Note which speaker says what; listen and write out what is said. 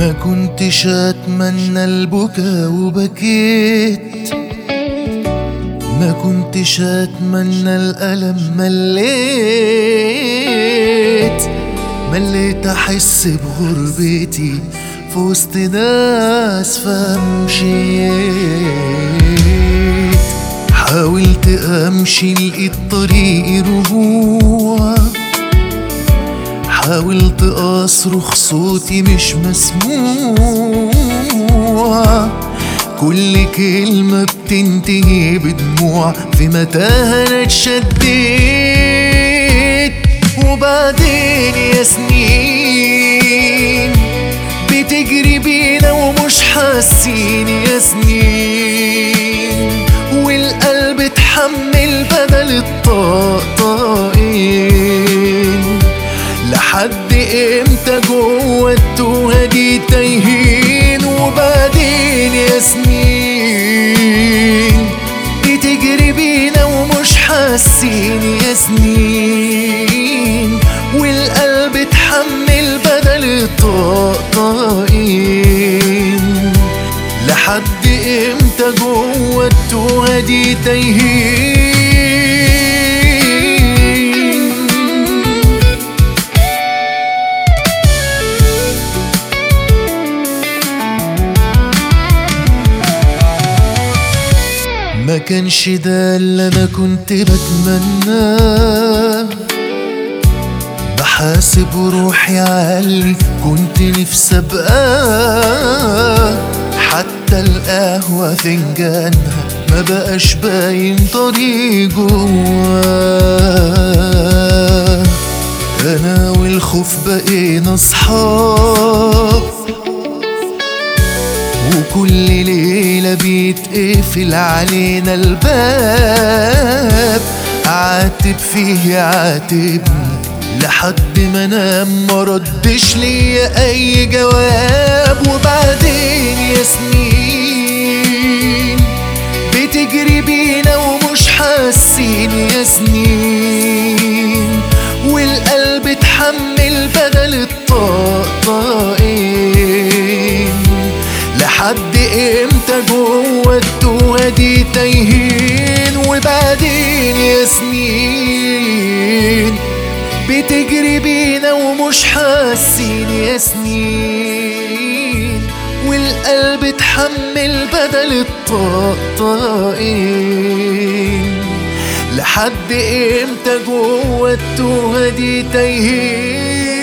Speaker 1: ما كنتش اتمنى البكا وبكيت ما كنتش اتمنى الالم مليت مليت احس بغربتي في وسط ناس فمشيت حاولت امشي لقيت طريقي رجوع حاولت اصرخ صوتي مش مسموع كل كلمة بتنتهي بدموع في متاهة انا اتشديت وبعدين يا سنين بتجري بينا ومش حاسين يا سنين والقلب اتحمل بدل الطقطقين لحد امتى جوه التوهة دي تايهين وبعدين يا سنين بتجري بينا ومش حاسين يا سنين والقلب اتحمل بدل الطقطقين لحد امتى جوه التوهة دي تايهين ما كانش ده اللي انا كنت بتمناه بحاسب روحي عالي كنت نفسي ابقاه حتى القهوة فنجانها ما بقاش باين طريق جواه انا والخوف بقينا اصحاب وكل ليلة بيتقفل علينا الباب عاتب فيه يعاتبني لحد ما انام مردش ليا اي جواب وبعدين يا سنين بتجري بينا ومش حاسين يا سنين والقلب اتحمل بدل الطقطقين لحد امتى جوه التوهة دي تايهين وبعدين يا سنين بتجري بينا ومش حاسين يا سنين والقلب اتحمل بدل الطقطقين لحد امتى جوه التوهة دي تايهين